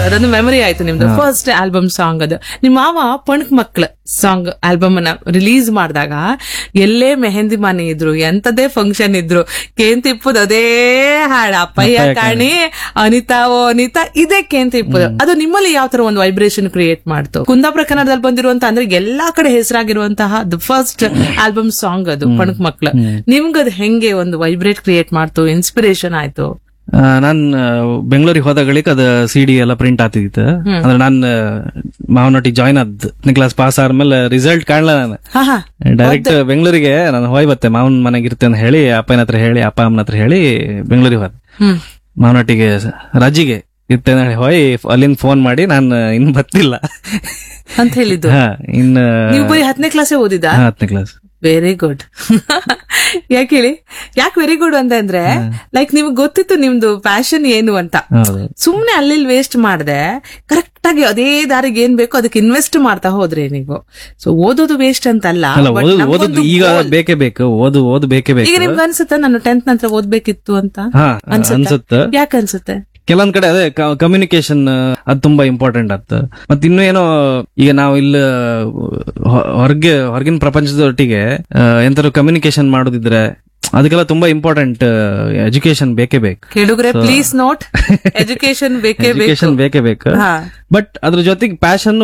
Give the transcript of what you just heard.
ಅದೊಂದು ಮೆಮರಿ ಆಯ್ತು ನಿಮ್ದು ಫಸ್ಟ್ ಆಲ್ಬಮ್ ಸಾಂಗ್ ಅದು ನಿಮ್ಮ ಮಾವ ಪಣಕ್ ಮಕ್ಳ ಸಾಂಗ್ ಆಲ್ಬಮ್ ಅನ್ನ ರಿಲೀಸ್ ಮಾಡಿದಾಗ ಎಲ್ಲೇ ಮೆಹಂದಿ ಮನೆ ಇದ್ರು ಎಂತದೇ ಫಂಕ್ಷನ್ ಇದ್ರು ಕೇಂತಿ ಇಪ್ಪುದು ಅದೇ ಹಾಡ ಅಪ್ಪಯ್ಯ ಕಾಣಿ ಅನಿತಾ ಓ ಅನಿತಾ ಇದೇ ಕೇಂತಿ ಇಪ್ಪುದು ಅದು ನಿಮ್ಮಲ್ಲಿ ಯಾವ ತರ ಒಂದು ವೈಬ್ರೇಷನ್ ಕ್ರಿಯೇಟ್ ಮಾಡ್ತು ಕುಂದಾಪುರ ಕನ್ನಡದಲ್ಲಿ ಬಂದಿರುವಂತ ಅಂದ್ರೆ ಎಲ್ಲಾ ಕಡೆ ಹೆಸರಾಗಿರುವಂತಹ ದ ಫಸ್ಟ್ ಆಲ್ಬಮ್ ಸಾಂಗ್ ಅದು ಪಣಕ್ ಮಕ್ಳ ನಿಮ್ಗದ್ ಹೆಂಗೆ ಒಂದು ವೈಬ್ರೇಟ್ ಕ್ರಿಯೇಟ್ ಮಾಡ್ತು ಇನ್ಸ್ಪಿರೇಷನ್ ಆಯ್ತು ಆ, ನಾನ್ ಬೆಂಗಳೂರಿಗೆ ಹೋದಾಗಳಿಕ್ ಅದ ಸಿ ಡಿ ಎಲ್ಲ ಪ್ರಿಂಟ್ ಆಗ್ತಿತ್ತು ಅಂದ್ರೆ ನಾನ್ ಮಾವನೊಟ್ಟಿಗೆ ಜಾಯ್ನ್ ಆದ್ ಕ್ಲಾಸ್ ಪಾಸ್ ಆದ್ಮೇಲೆ ರಿಸಲ್ಟ್ ಕಾಣಲ್ಲ ನಾನು ಹಾ ಹಾ ಡೈರೆಕ್ಟ್ ಬೆಂಗಳೂರಿಗೆ ನಾನು ಹೋಯ್ ಬತ್ತೆ ಮಾವನ್ ಮನೆಗೆ ಇರ್ತೆ ಅಂತ ಹೇಳಿ ಅಪ್ಪನ ಹತ್ರ ಹೇಳಿ ಅಪ್ಪ ಅಮ್ಮನ ಹತ್ರ ಹೇಳಿ ಬೆಂಗಳೂರಿಗೆ ಹೋದ್ ಹ್ಮ್ ಮಾವನೊಟ್ಟಿಗೆ ರಜಿಗೆ ಇರ್ತೆ ಅಂತ ಹೇಳಿ ಹೋಯ್ ಅಲ್ಲಿಂದ ಫೋನ್ ಮಾಡಿ ನಾನು ಇನ್ ಬತ್ತಿಲ್ಲ ಅಂತ ಹೇಳಿದ್ದು ಹಾ ಇನ್ ನೀವು ಬರೀ ಹತ್ತನೇ ಕ್ಲಾಸೇ ಓದಿದ ಹತ್ತನೇ ಕ್ಲಾಸ್ ವೆರಿ ಗುಡ್ ಯಾಕೆ ಹೇಳಿ ಯಾಕೆ ವೆರಿ ಗುಡ್ ಅಂತ ಅಂದ್ರೆ ಲೈಕ್ ನಿಮ್ಗೆ ಗೊತ್ತಿತ್ತು ನಿಮ್ದು ಪ್ಯಾಷನ್ ಏನು ಅಂತ ಹೌದು ಸುಮ್ನೆ ಅಲ್ಲಿ ವೇಸ್ಟ್ ಮಾಡದೆ ಕರೆಕ್ಟ್ ಆಗಿ ಅದೇ ದಾರಿಗೆ ಏನ್ ಬೇಕೋ ಅದಕ್ಕೆ ಇನ್ವೆಸ್ಟ್ ಮಾಡ್ತಾ ಹೋದ್ರೆ ನೀವು ಸೊ ಓದೋದು ವೇಸ್ಟ್ ಅಂತಲ್ಲ ಅಲ್ಲ but ಓದು ನಮ್ಗೊಂದು ಓದೋದು ಈಗ goal. ಬೇಕೇ ಬೇಕು ಓದು ಓದು ಬೇಕೇ ಈಗ ಬೇಕು ನಿಮ್ಗೆ ಅನ್ಸುತ್ತೆ ನಾನು ಟೆಂತ್ ನಂತರ ಓದ್ಬೇಕಿತ್ತು ಅಂತ ಹಾ ಅನ್ಸುತ್ತೆ? ಅನ್ಸುತ್ತೆ ಯಾಕೆ ಅನ್ಸುತ್ತೆ ಕೆಲವೊಂದ್ ಕಡೆ ಅದೇ ಕಮ್ಯುನಿಕೇಶನ್ ಅದು ತುಂಬಾ ಇಂಪಾರ್ಟೆಂಟ್ ಆತ ಮತ್ ಇನ್ನು ಏನೋ ಈಗ ನಾವು ಇಲ್ಲ ಹೊ- ಹೊರಗೆ ಹೊರಗಿನ ಪ್ರಪಂಚದೊಟ್ಟಿಗೆ ಎಂತಾರು ಕಮ್ಯುನಿಕೇಶನ್ ಮಾಡೋದಿದ್ರೆ ಅದಕ್ಕೆಲ್ಲ ತುಂಬಾ ಇಂಪಾರ್ಟೆಂಟ್ ಎಜುಕೇಶನ್ ಬೇಕೇ ಬೇಕು ಕೇಳುಗ್ರೆ ಪ್ಲೀಸ್ ನೋಟ್ ಎಜುಕೇಶನ್ ಬೇಕೇ ಬೇಕು ಎಜುಕೇಶನ್ ಬೇಕೇ ಬೇಕು ಹಾ ಬಟ್ ಅದ್ರ ಜೊತೆಗೆ ಪ್ಯಾಷನ್